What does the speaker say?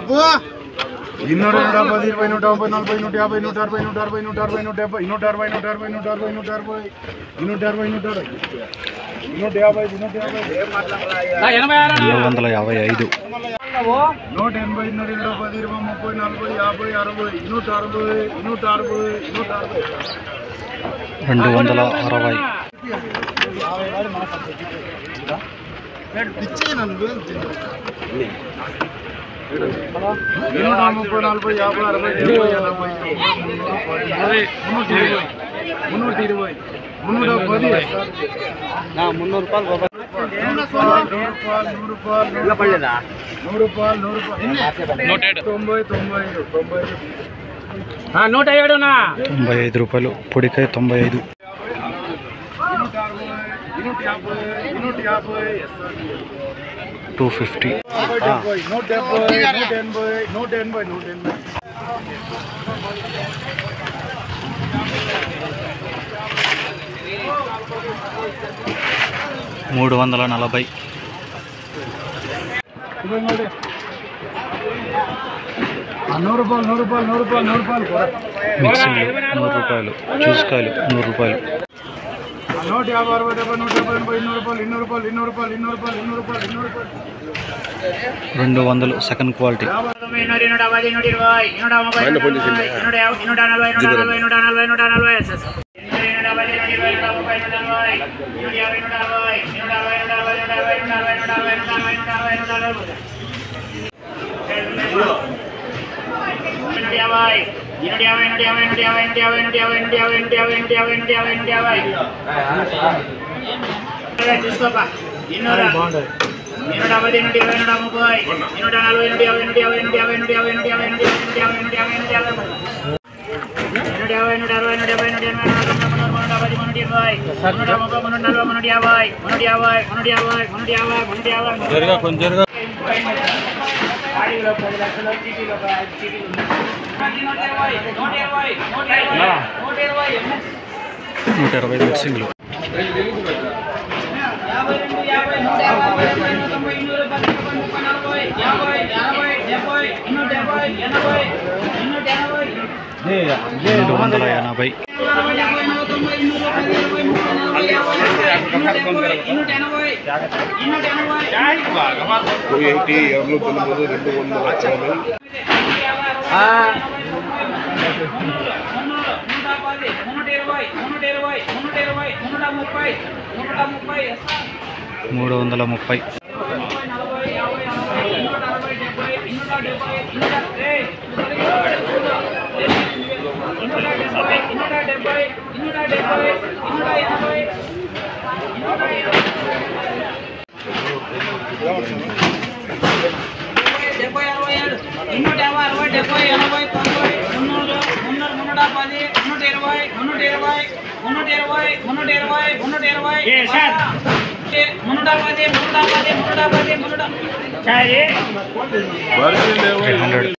చెప్పు ಇನ್ನೂರ ಡಬ್ಬೈ ಇರವೈ ನೂಟ ಒಂಬೈ ನಲವೈ ನೂಟ ಯಾಭೈ ನೂಟ ಅರವೈ ನೂಟ ಅರವೈ ನೂಟ ಅರವೈ ನೂಟ ಡెబ్బై ನೂಟ ಅರವೈ ನೂಟ ಅರವೈ ನೂಟ ಅರವೈ ನೂಟ ಅರವೈ ಇನ್ನೂಟ ಅರವೈ ನೂಟ ಅರವೈ ಇನ್ನೂಟ యాభై ಇನ್ನೂట యాభై ఏడు వందల యాభై ఐదు నూట ఎనభై నూట ఇరవై పది ఇరవై ముప్పై నలభై యాభై అరవై నూట అరవై నూట అరవై నూట అరవై రెండు వందల అరవై ఇచ్చి నన్ను నూట ముప్పై నలభై యాభై అరవై డెబ్బై ఎనభై మున్నూట ఇరవై మున్నూట ఇరవై మున్నూట పది మున్నూరు రూపాయలు నూరు రూపాయలు నూరు రూపాయలు నూరు రూపాయలు నూరు రూపాయలు నూరు రూపాయలు తొంభై తొంభై ఐదు తొంభై ఐదు నూట ఏడునా తొంభై ఐదు రూపాయలు పొడికాయ తొంభై ఐదు నూట అరవై నూట యాభై నూట యాభై టూ ఫిఫ్టీ డెబ్బై నూట డెబ్బై నూట ఎనభై నూట ఎనభై నూట ఎనభై మూడు వందల నలభై ఆ, నూరు రూపాయలు నూరు రూపాయలు నూరు రూపాయలు నూరు రూపాయలు కూడా. మిక్సింగ్ నూరు రూపాయలు జ్యూస్కాయలు నూరు రూపాయలు ఆ, నూట యాభై అరవై డెబ్బై నూట డెబ్బై ఎనభై ఇన్నూరు రూపాయలు ఇన్నూరు రూపాయలు ఇన్నూరు రూపాయలు ఇన్నూరు రూపాయలు ఇన్నూరు రూపాయలు ఇన్నూరు రూపాయలు రెండు వందలు సెకండ్ క్వాలిటీ చూసుకోపా ఇన్నూరా నూట యాభై నూట ఇరవై నూట ముప్పై నూట నలభై నూట యాభై నూట యాభై నూట యాభై నూట యాభై నూట యాభై నూట యాభై నూట యాభై నూట యాభై నూట యాభై నూట యాభై నూట అరవై నూట డెబ్బై నూట ఎనభై నూట తొంభై నూట పది నూట ఇరవై నూట ముప్పై నూట నలభై నూట యాభై నూట యాభై నూట యాభై నూట యాభై నూట యాభై కొంచెం ఆడిలో పది లక్షలు చీటీలో ఒక ఐదు చీటీలు ఉన్నాయి. నూట ఇరవై నూట ఇరవై నూట ఇరవై నూట ఇరవై నూట ఇరవై మిక్సింగ్లు యాభై రెండు యాభై నూట యాభై డెబ్బై నూట తొంభై ఇన్నూరు పది ముప్పై ముప్పై నలభై యాభై అరవై డెబ్బై ఇన్నూట డెబ్బై ఎనభై ఇన్నూట ఎనభై రెండు వందల ఎనభై అరవై డెబ్బై నూట తొంభై ఇన్నూరు పది ఇరవై ముప్పై నలభై యాభై అరవై ఇన్నూట డెబ్బై ఇన్నూట ఎనభై ఇన్నూట ఎనభై ఎయిటీ ఎవరు తొమ్మిది రెండు వందల అరవై మున్నూరు నూట పది మున్నూట ఇరవై మున్నూట ఇరవై మున్నూట ఇరవై మున్నూట ముప్పై నూట ముప్పై మూడు వందల ముప్పై ముప్పై నలభై యాభై అరవై ఇన్నూట అరవై డెబ్బై ఇన్నూట డెబ్బై ఇన్నూట ఏయ్, ఇన్నూట డెబ్బై ఇన్నూట డెబ్బై ఇన్నూట డెబ్బై ఇన్నూట ఎనభై ఇన్నూట డెబ్బై అరవై ఏడు ఇన్నూట యాభై అరవై డెబ్బై ఎనభై తొంభై మున్నూరు మున్నూరు మున్నూట పది మున్నూట ఇరవై మున్నూట ఇరవై మున్నూట ఇరవై మున్నూట ఇరవై మున్నూట ఇరవై మున్నూట పది మున్నూట పది మున్నూట పది మున్నూట త్రీ హండ్రెడ్